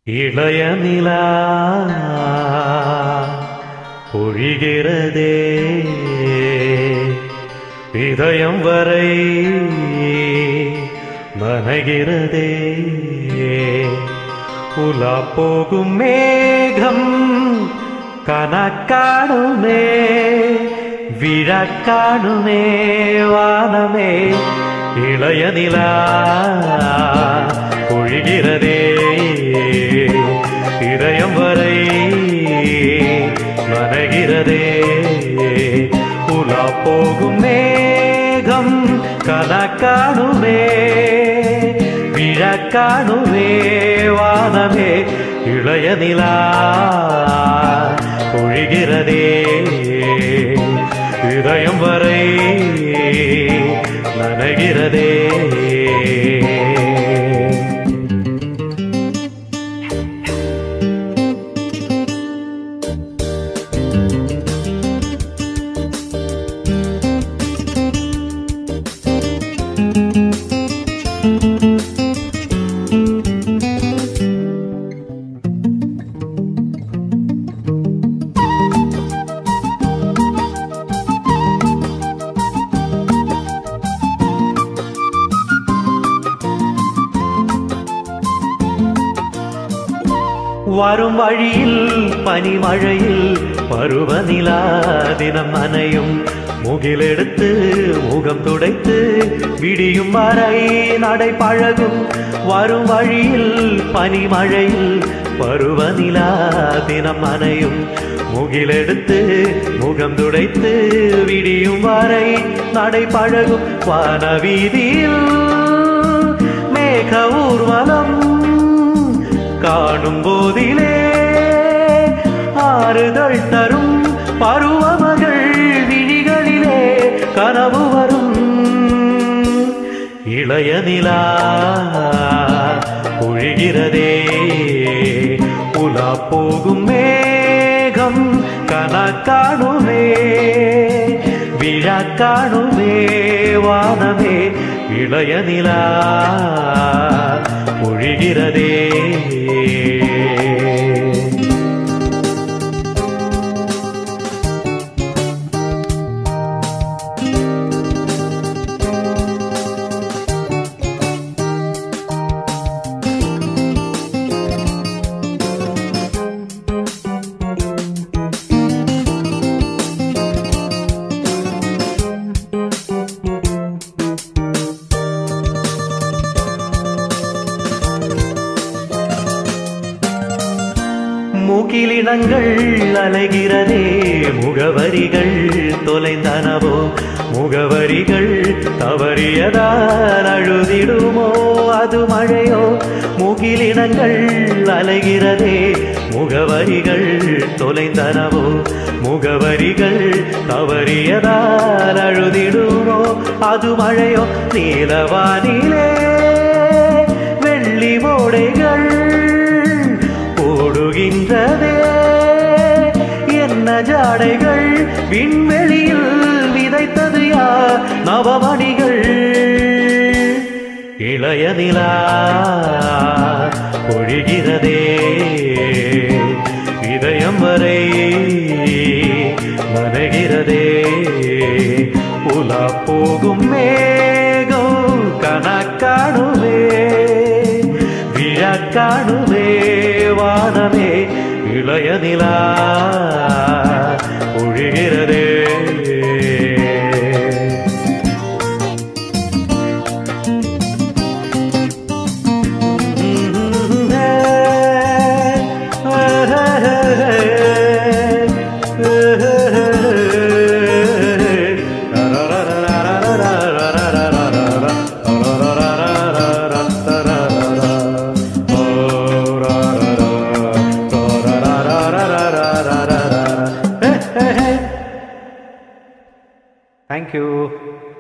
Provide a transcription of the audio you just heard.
இளைய நிலா பொழிகிறதே இதயம் வரை நனைகிறதே உலா போகும் மேகம் கனக்காணுமே விழக்காணுமே வானமே இளைய நிலா பொழிகிறதே இதயம் வரை நனைகிறதே உலா போகும் மேகம் கனக்காணுமே விழக்காணுமே வானமே இளைய நிலா பொழிகிறதே இதயம் வரை நனைகிறதே வரும் வழியில் பனிமழையில் பருவநிலா தினம் நனையும் முகிலெடுத்து முகம் துடைத்து விடியும் வரை நடை பழகும் வரும் வழியில் பனிமழையில் பருவநிலா தினம் நனையும் முகிலெடுத்து முகம் துடைத்து விடியும் வரை நடை பழகும் வானவீதியில் மேக ஊர்வலம் காணும் போதிலே ஆறுதல் தரும் பருவமகள் விழிகளிலே கனவு வரும் இளைய நிலா பொழிகிறதே உலா போகும் மேகம் கனக்காணுமே விழாக்காணுமே வானமே இளைய நிலா பொழிகிறதே மூக்கிலினங்கள் அலைகிறதே முகவரிகள் தொலைந்தனவோ முகவரிகள் தவறியதால் அழுதிடுமோ அது மழையோ மூக்கிலினங்கள் அலைகிறதே முகவரிகள் தொலைந்தனவோ முகவரிகள் தவறியதால் அழுதிடுமோ அது மழையோ நீலவானிலே வெள்ளி மோடைகள் ஓடுகின்றதே என்ன ஜாடைகள் விண்வெளியில் விதைத்தது யார் நவமணிகள் இளைய நிலா பொழிகிறதே இதயம் வரை நனைகிறதே உலா போகும் மேகம் கனக்காணுமே விழக்காணுமே வானமே இளைய நிலா பொழிகிறதே Thank you.